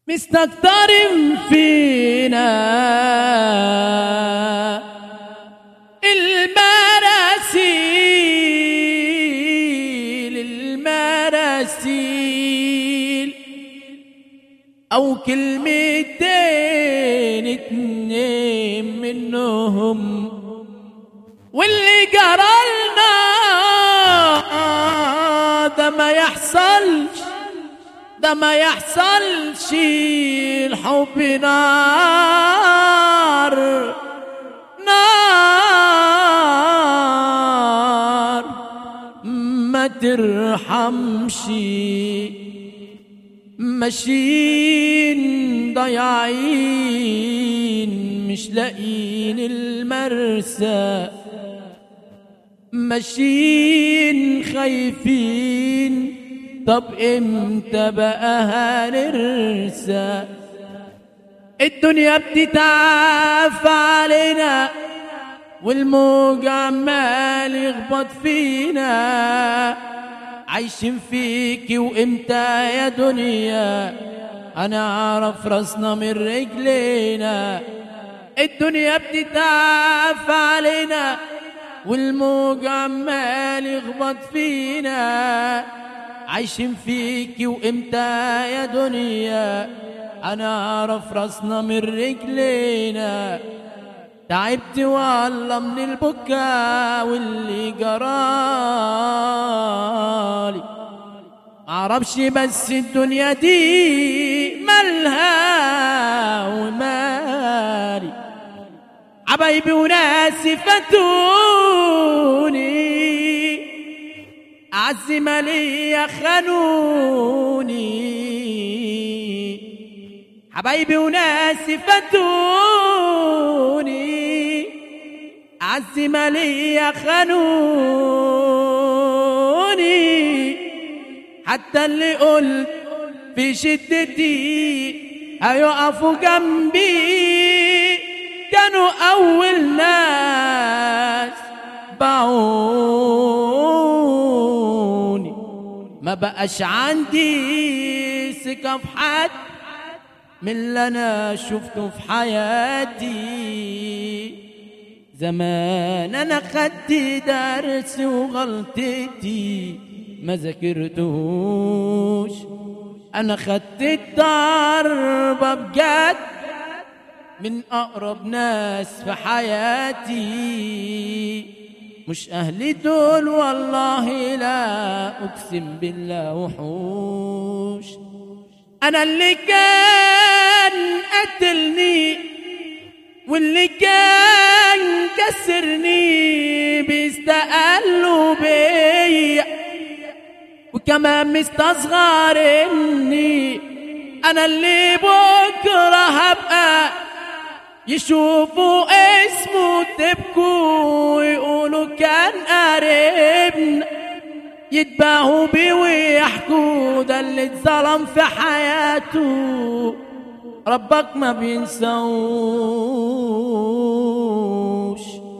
مستكتر فينا المراسيل المراسيل أو كلمتين اتنين منهم واللي قرالنا ده ما يحصلش ده ما يحصلش الحب نار نار ما ترحمش ماشيين ضايعين مش لاقيين المرسى ماشيين خايفين طب امتى بقى هنرسى الدنيا بتتعافى علينا والموج عمال يخبط فينا عايشين فيكي وامتى يا دنيا انا اعرف راسنا من رجلينا الدنيا بتتعافى علينا والموج عمال يخبط فينا عايشين فيكي وامتى يا دنيا انا اعرف راسنا من رجلينا تعبت والله من البكا واللي جرالي معرفش بس الدنيا دي مالها ومالي حبايبي وناسي فاتوني أعز مالي خانوني حبايبي وناسي فاتوني أعز مالي خانوني حتى اللي قلت في شدتي هيقفوا جنبي كانوا أول ناس باعوني ما بقاش عندي ثقة في حد من اللي أنا شفته في حياتي زمان أنا خدت درس وغلطتي ما ذاكرتوش أنا خدت الضربة بجد من أقرب ناس في حياتي مش أهلي دول والله لا أقسم بالله وحوش أنا اللي كان قتلني واللي كان كسرني بيستقلوا بيا وكمان مستصغر اني انا اللي بكره هبقى يشوفوا اسمه تبكوا ويقولوا كان قريبنا يتباهوا بيه ويحكوا ده اللي اتظلم في حياته ربك ما بينسوش